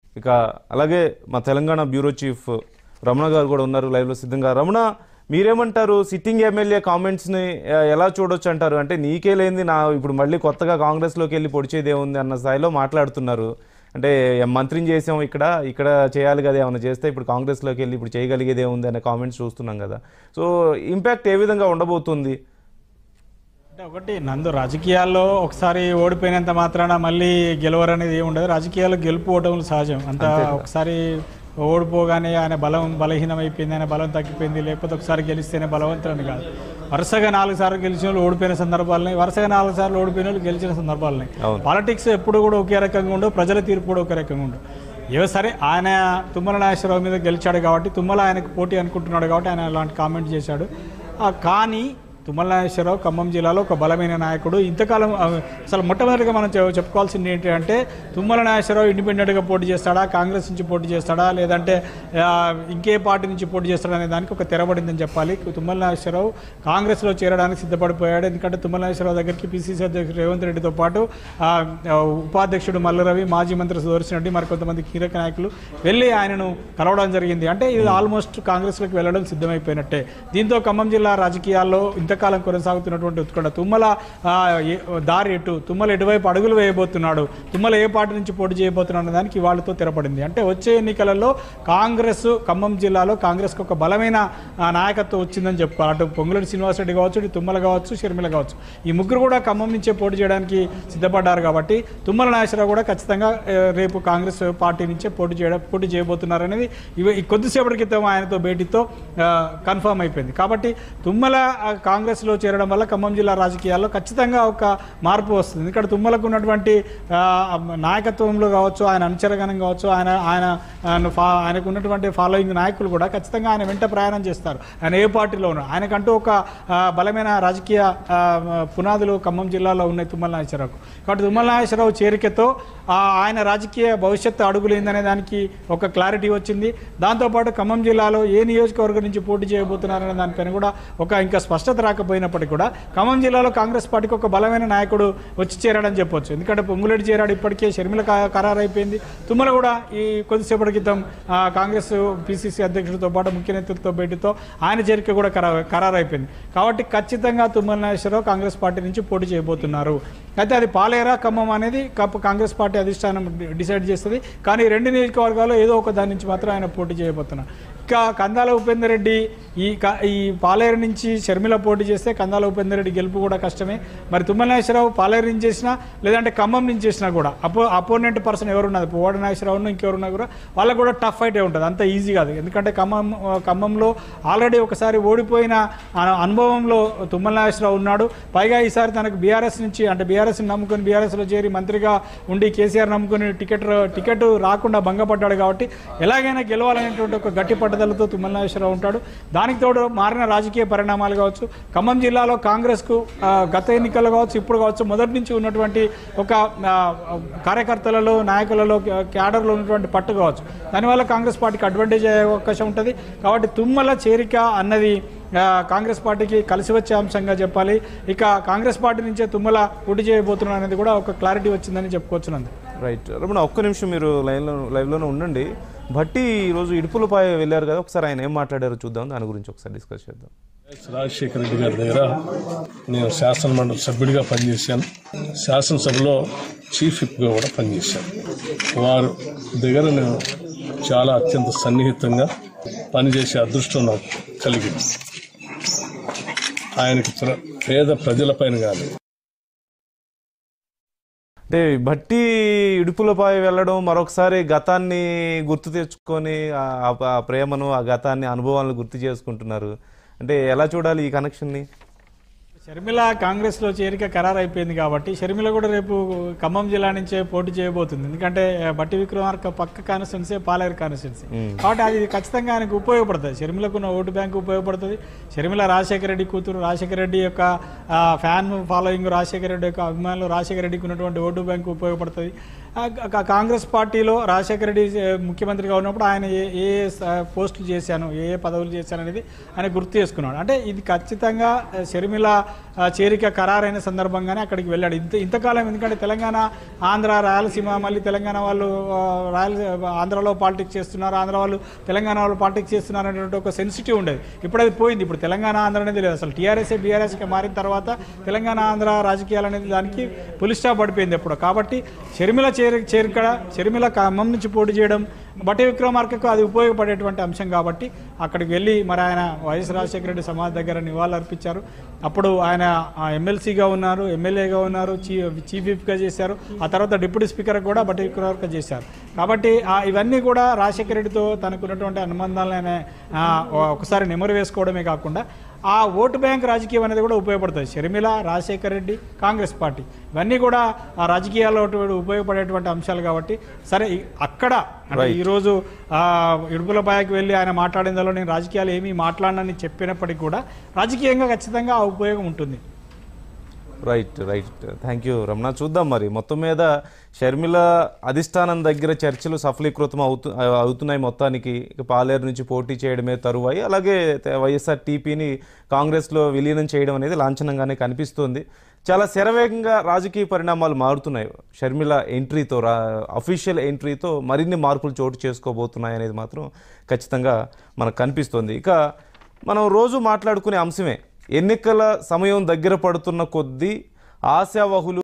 ఇక అలాగే మా తెలంగాణ బ్యూరో చీఫ్ రమణ గారు కూడా ఉన్నారు లైవ్లో సిద్ధంగా రమణ మీరేమంటారు సిట్టింగ్ ఎమ్మెల్యే కామెంట్స్ని ఆ, ఎలా చూడొచ్చు అంటారు అంటే నీకే లేనిది నా ఇప్పుడు మళ్ళీ కొత్తగా కాంగ్రెస్లోకి వెళ్ళి పొడిచేది ఏముంది అన్న స్థాయిలో మాట్లాడుతున్నారు అంటే "ఏం మంత్రిని చేసాం ఇక్కడ ఇక్కడ చేయాలి కదా ఏమైనా చేస్తే ఇప్పుడు కాంగ్రెస్లోకి వెళ్ళి ఇప్పుడు చేయగలిగేది ఏముంది అనే కామెంట్స్ చూస్తున్నాం కదా సో ఇంపాక్ట్ ఏ విధంగా ఉండబోతుంది అంటే ఒకటి నందు రాజకీయాల్లో ఒకసారి ఓడిపోయినంత మాత్రాన మళ్ళీ గెలవరనేది ఏమి ఉండదు రాజకీయాల్లో గెలుపు ఓటములు సహజం అంత ఒకసారి ఓడిపోగానే ఆయన బలం బలహీనం అయిపోయింది ఆయన బలం తగ్గిపోయింది లేకపోతే ఒకసారి గెలిస్తేనే బలవంతులని కాదు వరుసగా నాలుగు సార్లు గెలిచిన వాళ్ళు ఓడిపోయిన సందర్భాలని వరుసగా నాలుగు సార్లు ఓడిపోయిన వాళ్ళు గెలిచిన సందర్భాలని అవును. పాలిటిక్స్ ఎప్పుడు కూడా ఒకే రకంగా ఉండవు ప్రజల తీర్పు కూడా ఒకే రకంగా ఉండవు ఏవో సరే ఆయన తుమ్మల నాగేశ్వరరావు మీద గెలిచాడు కాబట్టి తుమ్మల ఆయనకు పోటీ అనుకుంటున్నాడు కాబట్టి ఆయన అలాంటి కామెంట్ చేశాడు ఆ, కానీ తుమ్మల నాగేశ్వరరావు ఖమ్మం జిల్లాలో ఒక బలమైన నాయకుడు ఇంతకాలం ఆ, అసలు మొట్టమొదటిగా మనం చె- చెప్పుకోవాల్సింది ఏంటి అంటే తుమ్మల నాగేశ్వరరావు ఇండిపెండెంట్గా పోటీ చేస్తాడా కాంగ్రెస్ నుంచి పోటీ చేస్తాడా లేదంటే ఆ, ఇంకే పార్టీ నుంచి పోటీ చేస్తాడా అనే దానికి ఒక తెరబడిందని చెప్పాలి తుమ్మల నాగేశ్వరరావు కాంగ్రెస్లో చేరడానికి సిద్ధపడిపోయాడు ఎందుకంటే తుమ్మల నాగేశ్వరరావు దగ్గరికి పిసిసి అధ్యక్షుడు రేవంత్ రెడ్డితో పాటు ఆ, ఆ, ఉపాధ్యక్షుడు మల్లరవి మాజీ మంత్రి సుదర్శన్ రెడ్డి మరి కొంతమంది కీలక నాయకులు వెళ్ళి ఆయనను కలవడం జరిగింది అంటే ఇది ఆల్మోస్ట్ కాంగ్రెస్లోకి వెళ్ళడం సిద్ధమైపోయినట్టే దీంతో ఖమ్మం జిల్లా రాజకీయాల్లో ఇంతకాలం కొనసాగుతున్నటువంటి ఉత్కంఠ తుమ్మల ఆ, ఏ- దారి ఎటు తుమ్మల ఎటువైపు అడుగులు వేయబోతున్నాడు తుమ్మల ఏ పార్టీ నుంచి పోటీ చేయబోతున్నాడు అనే దానికి వాళ్ళతో తెరపడింది అంటే వచ్చే ఎన్నికలలో కాంగ్రెస్ ఖమ్మం జిల్లాలో కాంగ్రెస్కి ఒక బలమైన ఆ, నాయకత్వం వచ్చిందని చెప్పుకోవాలి అటు పొంగులేటి శ్రీనివాసరెడ్డి కావచ్చు ఇటు తుమ్మల కావచ్చు షర్మిల కావచ్చు ఈ ముగ్గురు కూడా ఖమ్మం నుంచే పోటీ చేయడానికి సిద్ధపడ్డారు కాబట్టి తుమ్మల నాగేశ్వరరావు కూడా ఖచ్చితంగా ఆ, రేపు కాంగ్రెస్ పార్టీ నుంచే పోటీ చేయడం పోటీ చేయబోతున్నారు అనేది ఇవి ఈ కొద్దిసేపటి క్రితం ఆయనతో భేటీతో కన్ఫర్మ్ అయిపోయింది కాబట్టి తుమ్మల ఆ, కాంగ్రెస్లో చేరడం వల్ల ఖమ్మం జిల్లా రాజకీయాల్లో ఖచ్చితంగా ఒక మార్పు వస్తుంది ఇక్కడ తుమ్మలకు ఉన్నటువంటి ఆ, నాయకత్వంలో కావచ్చు ఆయన అనుచరగణం కావచ్చు ఆయన ఆయన ఆయన ఫా- ఆయనకు ఉన్నటువంటి ఫాలోయింగ్ నాయకులు కూడా ఖచ్చితంగా ఆయన వెంట ప్రయాణం చేస్తారు ఆయన ఏ పార్టీలో ఉన్నారు ఆయనకంటూ ఒక ఆ, బలమైన రాజకీయ ఆ, పునాదులు ఖమ్మం జిల్లాలో ఉన్నాయి తుమ్మల నాగేశ్వరరావుకు కాబట్టి తుమ్మల నాగేశ్వరరావు చేరికతో ఆ, ఆయన రాజకీయ భవిష్యత్తు అడుగులేందనే దానికి ఒక క్లారిటీ వచ్చింది దాంతోపాటు ఖమ్మం జిల్లాలో ఏ నియోజకవర్గం నుంచి పోటీ చేయబోతున్నారనే దానిపైన కూడా ఒక ఇంకా స్పష్టత రాకపోయినప్పటికీ కూడా ఖమ్మం జిల్లాలో కాంగ్రెస్ పార్టీకి ఒక బలమైన నాయకుడు వచ్చి చేరాడని చెప్పొచ్చు ఎందుకంటే పొంగులేటి చేరాడు ఇప్పటికే షర్మిల కా- ఖరారు అయిపోయింది తుమ్మల కూడా ఈ కొద్దిసేపటి క్రితం ఆ, కాంగ్రెస్ పిసిసి అధ్యక్షుడితో పాటు ముఖ్య నేతలతో భేటీతో ఆయన చేరిక కూడా ఖరా- ఖరారు అయిపోయింది కాబట్టి ఖచ్చితంగా తుమ్మల నాగేశ్వరరావు కాంగ్రెస్ పార్టీ నుంచి పోటీ చేయబోతున్నారు అయితే అది పాలేరా ఖమ్మం అనేది కప్- కాంగ్రెస్ పార్టీ అధిష్టానం డి- డిసైడ్ చేస్తుంది కానీ రెండు నియోజకవర్గాల్లో ఏదో ఒక దాని నుంచి మాత్రం ఆయన పోటీ చేయబోతున్నారు ఇంకా కందాల ఉపేందర్ రెడ్డి ఈ క- ఈ పాలేరు నుంచి షర్మిల పోటీ చేస్తే కందాల ఉపేందర్ రెడ్డి గెలుపు కూడా కష్టమే మరి తుమ్మల నాగేశ్వరరావు పాలేరు నుంచి చేసినా లేదంటే ఖమ్మం నుంచి చేసినా కూడా అపో అపోనెంట్ పర్సన్ ఎవరున్నది పోవాడ నాగేశ్వరరావు ఇంకెవరున్నా కూడా వాళ్ళకు కూడా టఫ్ ఫైటే ఉంటుంది అంత ఈజీ కాదు ఎందుకంటే ఖమ్మం ఖమ్మంలో ఆల్రెడీ ఒకసారి ఓడిపోయిన ఆ- అనుభవంలో తుమ్మల నాగేశ్వరరావు ఉన్నాడు పైగా ఈసారి తనకు బీఆర్ఎస్ నుంచి అంటే బీఆర్ఎస్ నమ్ముకొని బీఆర్ఎస్లో చేరి మంత్రిగా ఉండి కేసీఆర్ నమ్ముకొని టికెట్ టికెట్ రాకుండా భంగపడ్డాడు కాబట్టి ఎలాగైనా గెలవాలనేటువంటి ఒక గట్టి పట్టుదలతో తుమ్మల నాగేశ్వరరావు ఉంటాడు దానికి తోడు మారిన రాజకీయ పరిణామాలు కావచ్చు ఖమ్మం జిల్లాలో కాంగ్రెస్కు ఆ, గత ఎన్నికల్లో కావచ్చు ఇప్పుడు కావచ్చు మొదటి నుంచి ఉన్నటువంటి ఒక ఆ, కార్యకర్తలలో నాయకులలో క్యాడర్లో ఉన్నటువంటి పట్టు కావచ్చు దానివల్ల కాంగ్రెస్ పార్టీకి అడ్వాంటేజ్ అయ్యే అవకాశం ఉంటుంది కాబట్టి తుమ్మల చేరిక అన్నది ఆ, కాంగ్రెస్ పార్టీకి కలిసి వచ్చే అంశంగా చెప్పాలి ఇక కాంగ్రెస్ పార్టీ నుంచే తుమ్మల పోటీ చేయబోతున్నారు అనేది కూడా ఒక క్లారిటీ వచ్చిందని చెప్పుకోవచ్చు నందు రైట్ రమణ ఒక్క నిమిషం మీరు లైన్లో లైవ్లోనే ఉండండి భట్టి ఈరోజు ఇడుపులపై వెళ్ళారు కదా ఒకసారి ఆయన ఏం మాట్లాడారో చూద్దాం దాని గురించి ఒకసారి డిస్కస్ చేద్దాం రాజశేఖర రెడ్డి గారి దగ్గర నేను శాసన మండలి సభ్యుడిగా పనిచేశాను శాసనసభలో చీఫ్ విప్గా కూడా పనిచేశాను వారు దగ్గర నేను చాలా అత్యంత సన్నిహితంగా పనిచేసే అదృష్టం నాకు కలిగింది ఆయనకి ప్ర- పేద ప్రజలపైన కానీ అంటే భట్టి ఇడుపులపై వెళ్ళడం మరొకసారి గతాన్ని గుర్తు తెచ్చుకొని ఆ- ఆ ప్రేమను ఆ గతాన్ని అనుభవాలను గుర్తు చేసుకుంటున్నారు అంటే ఎలా చూడాలి ఈ కనెక్షన్ని షర్మిల కాంగ్రెస్లో చేరిక ఖరారు అయిపోయింది కాబట్టి షర్మిల కూడా రేపు ఖమ్మం జిల్లా నుంచే పోటీ చేయబోతుంది ఎందుకంటే ఆ, బట్టి విక్రమార్క పక్క కాన్స్టిట్యున్సీ పాలేరు కాన్స్టిట్యున్సీ కాబట్టి అది ఖచ్చితంగా ఆయనకు ఉపయోగపడుతుంది షర్మిలకు ఉన్న ఓటు బ్యాంక్ ఉపయోగపడుతుంది షర్మిల రాజశేఖర రెడ్డి కూతురు రాజశేఖర రెడ్డి యొక్క ఆ, ఫ్యాన్ ఫాలోయింగ్ రాజశేఖర రెడ్డి యొక్క అభిమానులు రాజశేఖర రెడ్డికి ఉన్నటువంటి ఓటు బ్యాంక్ ఉపయోగపడుతుంది ఆ, కా- కాంగ్రెస్ పార్టీలో రాజశేఖర రెడ్డి ఏ, ముఖ్యమంత్రిగా ఉన్నప్పుడు ఆయన ఏ ఏ స- పోస్టులు చేశాను ఏ ఏ పదవులు చేశాను అనేది ఆయన గుర్తు చేసుకున్నాడు అంటే ఇది ఖచ్చితంగా ఆ, షర్మిల ఆ, చేరిక ఖరారైన సందర్భంగానే అక్కడికి వెళ్ళాడు ఇంత ఇంతకాలం ఎందుకంటే తెలంగాణ ఆంధ్ర రాయలసీమ మళ్ళీ తెలంగాణ వాళ్ళు ఆ, రాయల ఆంధ్రలో పాలిటిక్స్ చేస్తున్నారు ఆంధ్ర వాళ్ళు తెలంగాణ వాళ్ళు పాలిటిక్స్ చేస్తున్నారు అనేటువంటి ఒక సెన్సిటివ్ ఉండేది ఇప్పుడు అది పోయింది ఇప్పుడు తెలంగాణ ఆంధ్ర అనేది లేదు అసలు టీఆర్ఎస్ బీఆర్ఎస్కి మారిన తర్వాత తెలంగాణ ఆంధ్ర రాజకీయాలు అనేది దానికి పులి స్టాప్ పడిపోయింది ఎప్పుడు కాబట్టి షర్మిల చేరి చేరికడ షర్మిల ఖమ్మం నుంచి పోటీ చేయడం బట్టి విక్రమార్కకు అది ఉపయోగపడేటువంటి అంశం కాబట్టి అక్కడికి వెళ్ళి మరి ఆయన వైఎస్ రాజశేఖర రెడ్డి సమాధి దగ్గర నివాళులు అర్పించారు అప్పుడు ఆయన ఎమ్మెల్సీగా ఉన్నారు ఎమ్మెల్యేగా ఉన్నారు చీఫ్ చీఫ్ విప్గా చేశారు ఆ తర్వాత డిప్యూటీ స్పీకర్ కూడా బట్టి విక్రమార్క చేశారు కాబట్టి ఆ ఇవన్నీ కూడా రాజశేఖర రెడ్డితో తనకున్నటువంటి అనుబంధాలను ఆయన ఆ, ఒకసారి నెమరు వేసుకోవడమే కాకుండా ఆ ఓటు బ్యాంక్ రాజకీయం అనేది కూడా ఉపయోగపడుతుంది షర్మిల రాజశేఖర రెడ్డి కాంగ్రెస్ పార్టీ ఇవన్నీ కూడా ఆ రాజకీయాల్లో ఉపయోగపడేటువంటి అంశాలు కాబట్టి సరే ఈ- అక్కడ అంటే ఈరోజు ఆ, ఇడుపులపాయకి వెళ్ళి ఆయన మాట్లాడిందో నేను రాజకీయాలు ఏమీ మాట్లాడనని చెప్పినప్పటికీ కూడా రాజకీయంగా ఖచ్చితంగా ఆ ఉపయోగం ఉంటుంది right right thank you Ramana చూద్దాం మరి మొత్తం మీద షర్మిల అధిష్టానం దగ్గర చర్చలు సఫలీకృతం అవుతు అవుతున్నాయి మొత్తానికి ఇక పాలేరు నుంచి పోటీ చేయడమే తరువాయి అలాగే తే- వైఎస్ఆర్ టీపీని కాంగ్రెస్లో విలీనం చేయడం అనేది లాంఛనంగానే కనిపిస్తోంది చాలా శరవేగంగా రాజకీయ పరిణామాలు మారుతున్నాయి షర్మిల ఎంట్రీతో రా అఫీషియల్ ఎంట్రీతో మరిన్ని మార్పులు చోటు చేసుకోబోతున్నాయి అనేది మాత్రం ఖచ్చితంగా మనకు కనిపిస్తోంది ఇక మనం రోజు మాట్లాడుకునే అంశమే ఎన్నికల సమయం దగ్గర పడుతున్న కొద్దీ ఆశావహులు